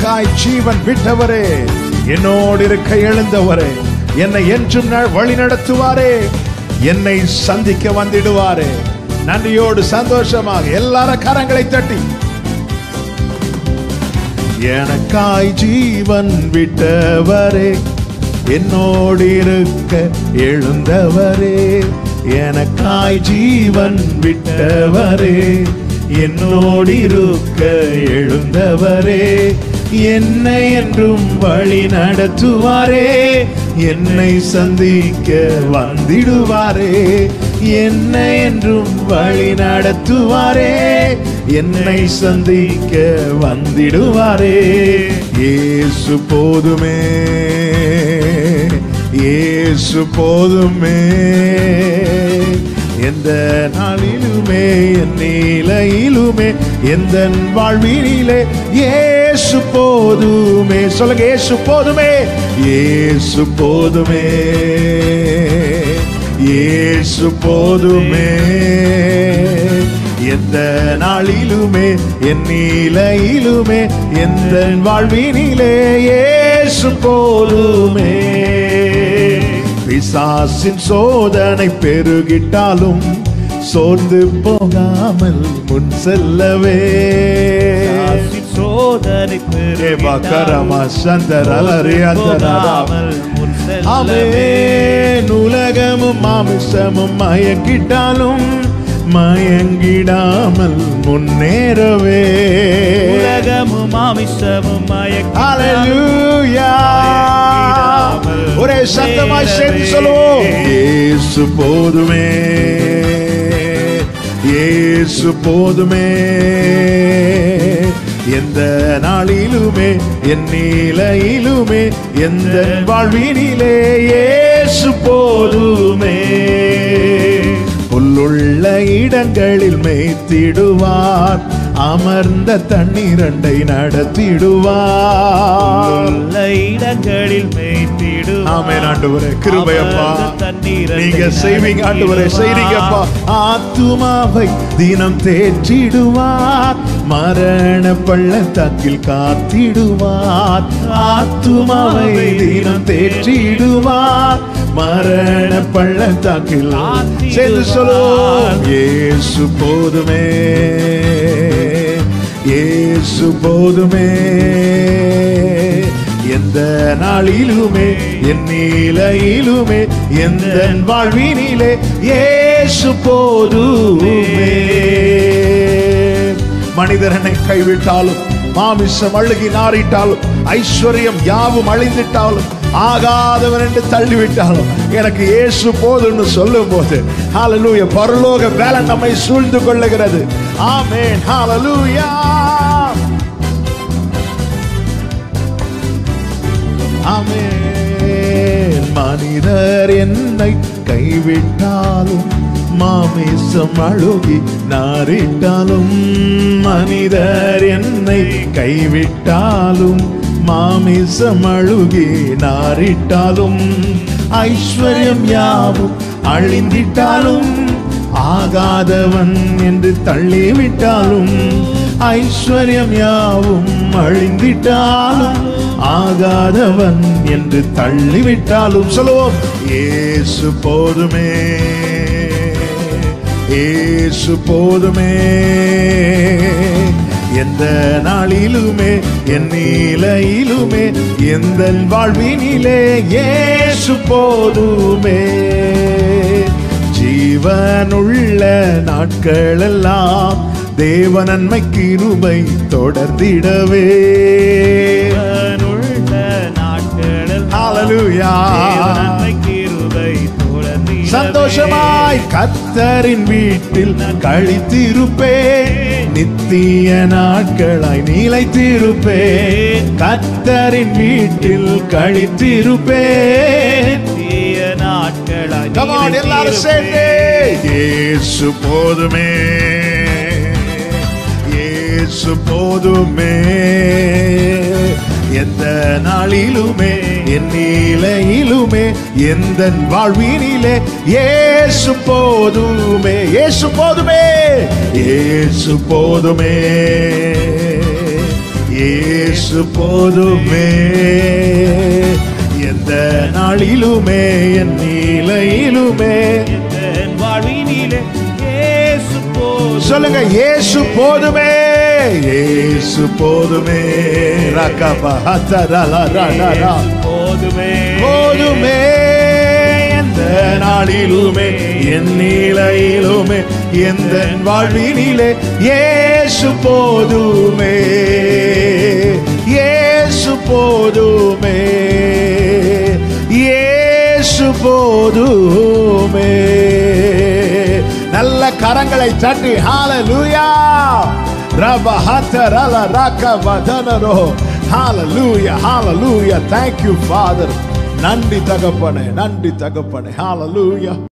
எனக்காய் ஜீவன் விட்டவரே என்னோடு இருக்க எழுந்தவரே என்னை என்றும் ந- வழி நடத்துவாரே என்னை சந்திக்க வந்திடுவாரே நன்றியோடு சந்தோஷமாக எல்லாரும் கரங்களை தட்டி எனக்காய் ஜீவன் விட்டவரே என்னோடு இருக்க எழுந்தவரே எனக்காய் ஜீவன் விட்டவரே என்னோடு இருக்க எழுந்தவரே என்னை என்றும் வழி நடத்துவாரே என்னை சந்திக்க வந்திடுவாரே என்னை என்றும் வழி நடத்துவாரே என்னை சந்திக்க வந்திடுவாரே இயேசு போதுமே இயேசு போதுமே எந்த நாளிலுமே என் நிலையிலுமே எந்த வாழ்வினிலே இயேசு போதுமே சொல்லுங்க இயேசு போதுமே இயேசு போதுமே இயேசு போதுமே எந்த நாளிலுமே என் நிலையிலுமே எந்த வாழ்வினிலே இயேசு போதுமே பிசாசின் சோதனை பெருகிட்டாலும் சோர்ந்து போகாமல் முன் செல்லவே ஆசின் சோதனை ஏ பக்கரமா சந்தரலரி போகாமல் முன் செல்லவே ஆமென் உலகமும் மாமிசமும் மயக்கிட்டாலும் மயங்கிடாமல் முன்னேறவே உலகமும் மாமிசமும் ஹalleluya ஒரே சத்தமாய் சேர்ந்து சொல்லுவோம் இயேசு போதுமே இயேசு போதுமே எந்த நாளிலுமே என் நிலையிலுமே எந்த வாழ்வினிலே இயேசு போதுமே புல்லுள்ள இடங்களில் மேய்த்திடுவார் அமர்ந்த தண்ணீரண்டை நடத்திடுவார் உள்ள இடங்களில் மேய்த்திடு ஆமென் ஆண்டவரே கிருபையப்பா நீங்க செய்வீங்க ஆண்டவரே செய்றீங்கப்பா ஆத்துமாவை தினம் தேற்றிடுவார் மரண பள்ளத்தாக்கில் காத்திடுவார் ஆத்துமாவை தினம் தேற்றிடுவார் மரண பள்ளத்தாக்கில் சேர்ந்து சொல்லுவோம் இயேசு போதுமே இயேசு போதுமே எந்த நாளிலுமே என் நிலையிலுமே எந்த வாழ்வினிலே இயேசு போதுமே மனிதரனை கைவிட்டாலும் மாமிசம் அழுகி நாறிட்டாலும் ஐஸ்வர்யம் யாவும் அழிந்திட்டாலும் ஆகாதவன் என்று தள்ளிவிட்டாலும் எனக்கு இயேசு போதும்னு சொல்லும் போது ஹalleluya பரலோக வேலை நம்மை சூழ்ந்து கொள்ளுகிறது ஆமென் ஹalleluya ஆமென் மனிதர் என்னை கைவிட்டாலும் மாமிசம் அழுகி நாரிட்டாலும் மனிதர் என்னை கைவிட்டாலும் மாமிசம் அழுகி நாரிட்டாலும் ஐஸ்வர்யம் யாவும் அழிந்திட்டாலும் ஆகாதவன் என்று தள்ளிவிட்டாலும் ஐஸ்வர்யம் யாவும் அழிந்திட்டாலும் ஆகாதவன் என்று தள்ளிவிட்டாலும் சொல்லுவோம் இயேசு போதுமே இயேசு போதுமே எந்த நாளிலுமே என் நிலையிலுமே எந்த வாழ்வினிலே இயேசு போதுமே ஜீவனுள்ள நாட்களெல்லாம் தேவ நன்மை கிருபை தொடர்ந்திடவே உள்ள நாட்களில் Hallelujah. தேவ நன்மை கிருபை தொடர்ந்திடவே. சந்தோஷமாய் கத்தரின் வீட்டில் கழித்திருப்பேன் நித்திய நாட்களாய் நிலைத்திருப்பேன் கத்தரின் வீட்டில் கழித்திருப்பேன் தீய நாட்களாய் Come on, எல்லாரும் சேர்ந்து இயேசு போதுமே இயேசு போதுமே எந்த நாளிலுமே என் நிலையிலுமே எந்த வாழ்வினிலே இயேசு போதுமே இயேசு போதுமே இயேசு போதுமே இயேசு போதுமே எந்த நாளிலுமே என் நிலையிலுமே என் வாழ்வினிலே இயேசு போதும் சொல்லுங்க இயேசு போதுமே இயேசு போதுமே ரகபா ஹத்தரலா ரடரா. போதுமே போதுமே எந்த நாளிலுமே என் நிலையிலுமே எந்த வாழ்வினிலே இயேசு போதுமே இயேசு போதுமே இயேசு போதுமே நல்ல கரங்களை தட்டி ஹalleluya ரப ஹத்தரல ரக வதனரோ ஹalleluya hallelujah thank you father நன்றி தகப்பனே நன்றி தகப்பனே ஹalleluya